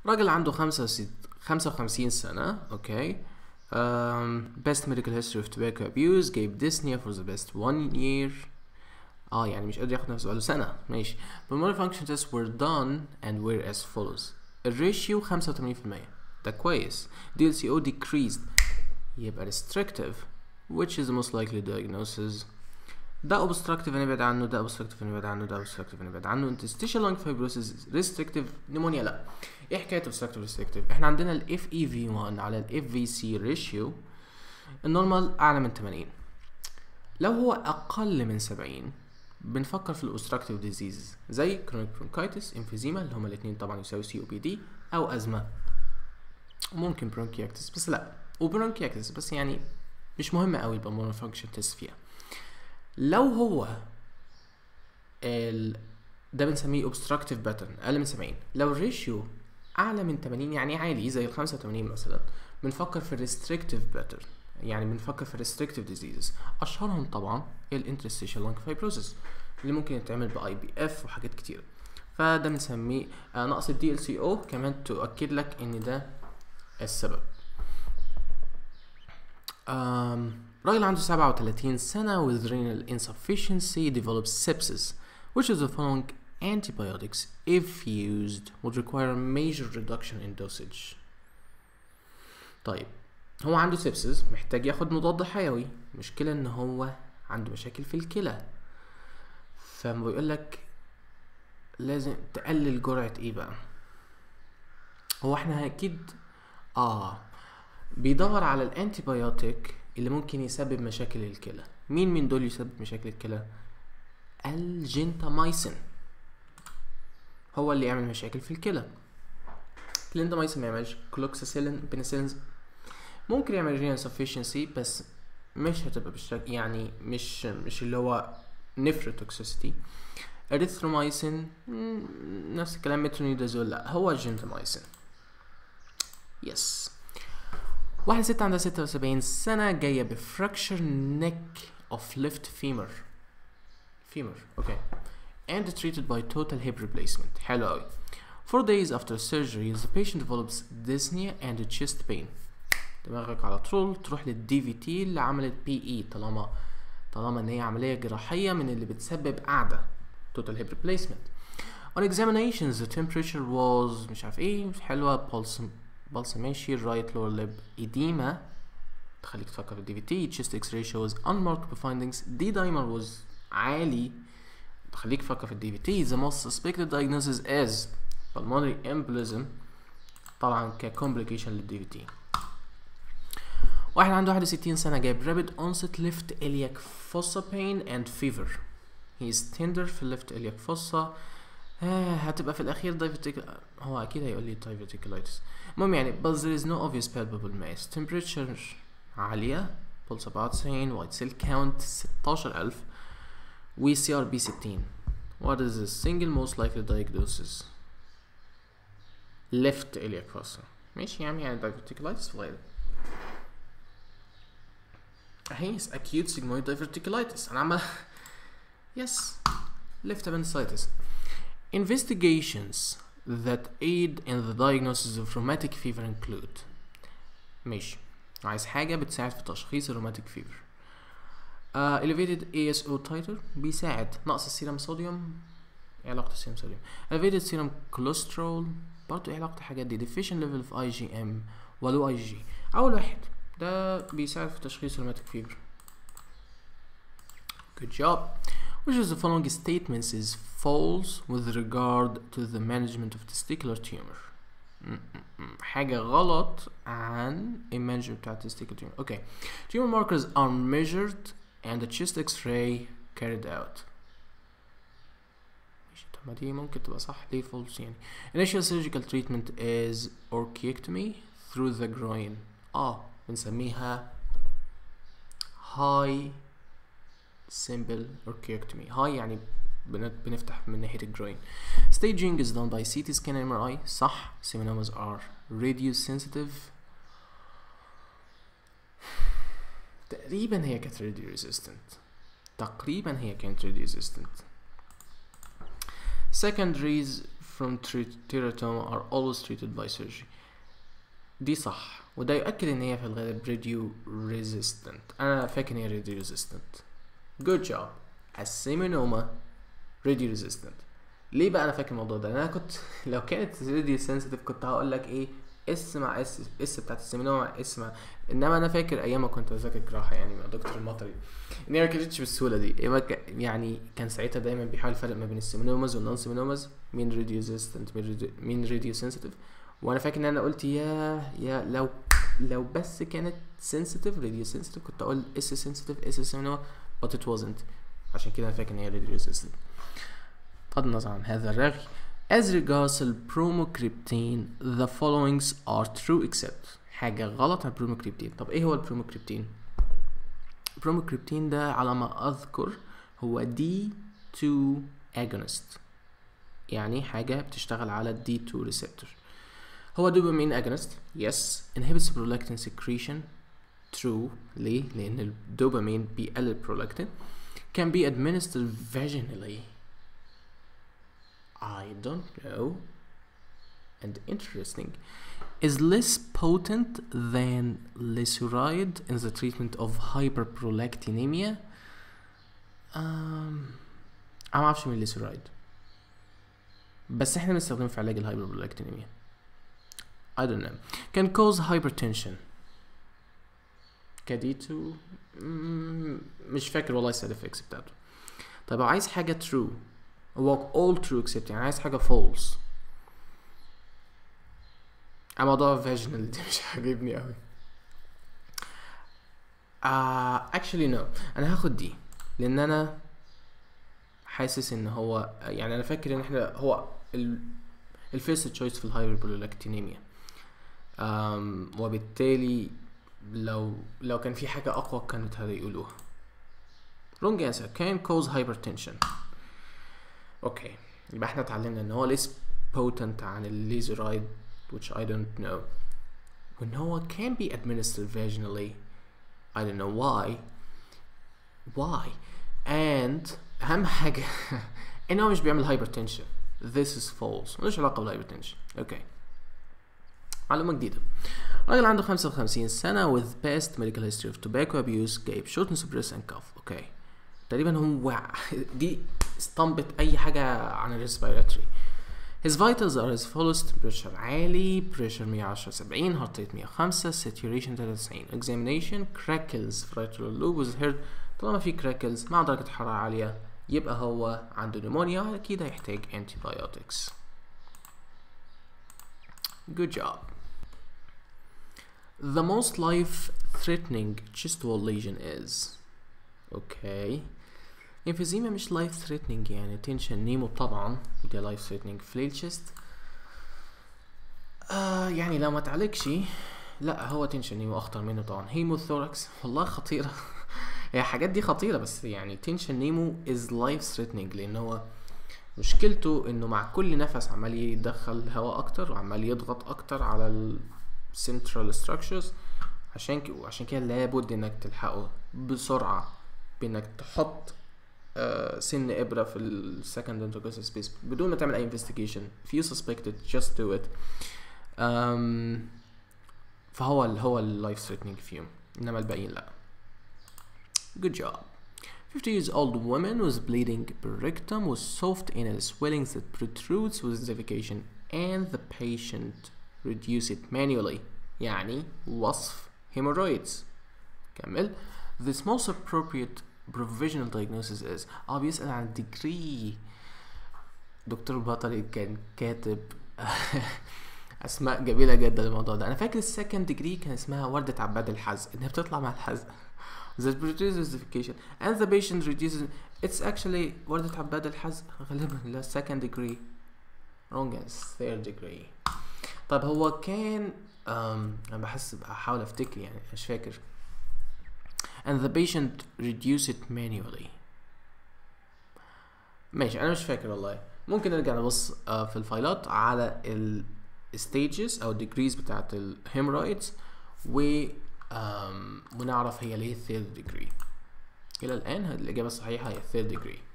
راجل عنده خمسة وست... خمسة وخمسين سنة اوكي um, best medical history of tobacco abuse gave dyspnea for the best one year اه يعني مش قادر ياخد نفسه بقاله سنة ماشي pulmonary function tests were done and were as follows الريشيو 85% ده كويس DLCO decreased يبقى restrictive which is the most likely diagnosis ده obstructive هنبعد عنه ده obstructive هنبعد عنه ده obstructive هنبعد عنه interstitial lung fibrosis restrictive pneumonia لا ايه حكاية obstructive restrictive احنا عندنا ال FEV1 على ال FVC ratio النورمال اعلى من 80 لو هو اقل من 70 بنفكر في الاوبستراكتيف ديزيز زي كرونيك برونكايتس امفيزيما اللي هما الاثنين طبعا يساوي سي او بي دي او ازمه ممكن برونكياكتس بس لا وبرونكياكتس بس يعني مش مهم قوي البلمونر فانكشن تيست فيها لو هو ال ده بنسميه اوبستراكتيف باترن اقل من 70 لو الريشيو اعلى من 80 يعني عالي زي ال 85 مثلا بنفكر في الريستريكتيف باترن يعني بنفكر في restrictive diseases اشهرهم طبعا الانترستيشال لانج فايبروسيس اللي ممكن يتعمل باي بي اف وحاجات كتير فده بنسميه آه نقص الدي ال سي او كمان تؤكد لك ان ده السبب um, راجل عنده 37 سنة with renal insufficiency develops sepsis which is the following antibiotics if used would require a major reduction in dosage طيب هو عنده سيبسز محتاج ياخد مضاد حيوي المشكلة ان هو عنده مشاكل في الكلى فما بيقول لك لازم تقلل جرعة ايه بقى هو احنا اكيد اه بيدور على الانتيبيوتيك اللي ممكن يسبب مشاكل الكلى مين من دول يسبب مشاكل الكلى الجنتامايسين هو اللي يعمل مشاكل في الكلى الجنتامايسين ما يعملش كلوكساسيلين بنسلين ممكن يعمل رينال سفيشنسي بس مش هتبقى بالشكل يعني مش مش اللي هو نفروتوكسيستي اريثرومايسين نفس الكلام مترونيدازول لا هو جنتامايسين يس واحدة ست عندها ستة وسبعين سنة جاية بفراكشر نيك اوف ليفت فيمر فيمر اوكي and treated by total hip replacement حلو اوي Four days after surgery the patient develops dyspnea and chest pain دماغك على طول تروح للدي في تي اللي عملت بي اي طالما طالما ان هي عمليه جراحيه من اللي بتسبب قعده total hip replacement on examinations the temperature was مش عارف ايه مش حلوه pulse pulse ماشي right lower lip edema تخليك تفكر في الدي في تي chest x-ray shows unmarked findings D dimer was عالي تخليك تفكر في الدي في تي the most suspected diagnosis is pulmonary embolism طبعا كcomplication للدي في تي واحد عنده 61 سنة جايب rapid onset left iliac fossa pain and fever he is tender في left iliac fossa آه هتبقى في الأخير divertic هو أكيد هيقول لي diverticulitis المهم يعني but there is no obvious palpable mass temperature عالية pulse 97 white cell count 16000 و CRB 60 what is the single most likely diagnosis left iliac fossa ماشي يعني يعني diverticulitis في غيره هي acute sigmoid diverticulitis انا عمال yes left appendicitis investigations that aid in the diagnosis of rheumatic fever include ماشي عايز حاجة بتساعد في تشخيص الروماتيك فيفر uh, elevated ASO titer بيساعد نقص السيرم صوديوم ايه علاقة السيرم صوديوم elevated serum cholesterol برضه ايه علاقة الحاجات دي deficient level of IgM ولو IgG أول واحد ده بيساعد في تشخيص روماتيك فيبر good job which of the following statements is false with regard to the management of testicular tumor حاجة غلط عن المانجمنت بتاع testicular tumor okay tumor markers are measured and the chest x-ray carried out ماشي طب ما دي ممكن تبقى صح ليه false يعني initial surgical treatment is orchiectomy through the groin اه بنسميها هاي simple orchiectomy هاي يعني بنفتح من ناحية الجروين staging is done by CT scan MRI صح seminomas are radio sensitive تقريبا هي كانت radio resistant تقريبا هي كانت radio resistant secondaries from teratoma are always treated by surgery دي صح وده يؤكد ان هي في الغالب راديو resistant انا فاكر ان هي راديو resistant good job السيمينوما راديو resistant ليه بقى انا فاكر الموضوع ده انا كنت لو كانت راديو sensitive كنت هقول لك ايه اس مع اس اس بتاعت السيمينوما مع اس مع انما انا فاكر ايام ما كنت بذاكر جراحه يعني مع دكتور المطري ان هي ما كانتش بالسهوله دي يعني كان ساعتها دايما بيحاول يفرق ما بين السيمينوماز والنون سيمينوماز مين راديو ريزيستنت مين راديو سنسيتيف وانا فاكر ان انا قلت يا يا لو لو بس كانت سنسيتيف راديو سنسيتيف كنت اقول اس سنسيتيف اس سيمينوما but it wasn't عشان كده انا فاكر ان هي راديو ريزيستنت بغض النظر عن هذا الرغي As regards البروموكريبتين the followings are true except حاجة غلط عن البروموكريبتين طب ايه هو البروموكريبتين؟ البروموكريبتين ده على ما اذكر هو D2 agonist يعني حاجة بتشتغل على D2 receptor هو دوبامين agonist yes inhibits prolactin secretion true ليه؟ لأن الدوبامين بيقلل prolactin can be administered vaginally I don't know and interesting is less potent than lyseride in the treatment of hyperprolactinemia um, انا معرفش مين الليسرايد بس احنا بنستخدمه في علاج الهايبربرولاكتينيميا I don't know can cause hypertension كديتو مش فاكر والله السايد افكتس بتاعته طيب لو عايز حاجة true هو all true except يعني عايز حاجة false موضوع فاجنال دي مش عاجبني قوي uh, actually no انا هاخد دي لان انا حاسس ان هو يعني انا فاكر ان احنا هو الفيرست تشويس في الهايبربرولاكتينيميا um, وبالتالي لو لو كان في حاجة أقوى كانت هيقولوها wrong answer can cause hypertension اوكي يبقى احنا اتعلمنا ان هو less potent عن الليزرايد which I don't know when هو can be administered vaginally I don't know why why and أهم حاجة إن هو مش بيعمل hypertension this is false ملوش علاقة بالهايبرتنشن اوكي معلومة جديدة راجل عنده 55 سنة with past medical history of tobacco abuse جايب shortness of breath and cough اوكي تقريبا هو دي استنبط أي حاجة عن الريسبيراتوري His vitals are as follows temperature عالي pressure 110 70 heart rate 105 saturation 93 examination crackles في lateral lobe was heard طالما في crackles مع درجة حرارة عالية يبقى هو عنده pneumonia أكيد هيحتاج antibiotics good job the most life threatening chest wall lesion is okay emphysema مش life threatening يعني tension نيمو طبعا دي life threatening فليل chest آه يعني لو ما تعالجش لا هو tension نيمو اخطر منه طبعا هيموثوركس والله خطيرة هي الحاجات دي خطيرة بس يعني tension نيمو is life threatening لان هو مشكلته انه مع كل نفس عمال يدخل هواء اكتر وعمال يضغط اكتر على ال central structures عشان ك... وعشان كده لابد انك تلحقه بسرعة بانك تحط آه سن ابرة في السكند intercostal سبيس بدون ما تعمل اي investigation if you suspect it just do it um, فهو ال هو اللايف threatening فيهم انما الباقيين لا good job 50 years old woman was bleeding rectum with soft anal swellings that protrudes with defecation and the patient reduce it manually يعني وصف hemorrhoids كمل this most appropriate provisional diagnosis is اه بيسأل عن degree دكتور بطري كان كاتب اسماء جميلة جدا الموضوع ده انا فاكر السكند ديجري كان اسمها وردة عباد الحزق انها بتطلع مع الحزق that produces defecation and the patient reduces it's actually وردة عباد الحزق غالبا لا second degree wrong as third degree طب هو كان um, انا بحس بحاول افتكر يعني مش فاكر and the patient reduce it manually ماشي انا مش فاكر والله ممكن نرجع نبص uh, في الفايلات على ال stages او degrees بتاعت الهيمرويدز و um, ونعرف هي ليه third degree الى الان الاجابه الصحيحه هي third degree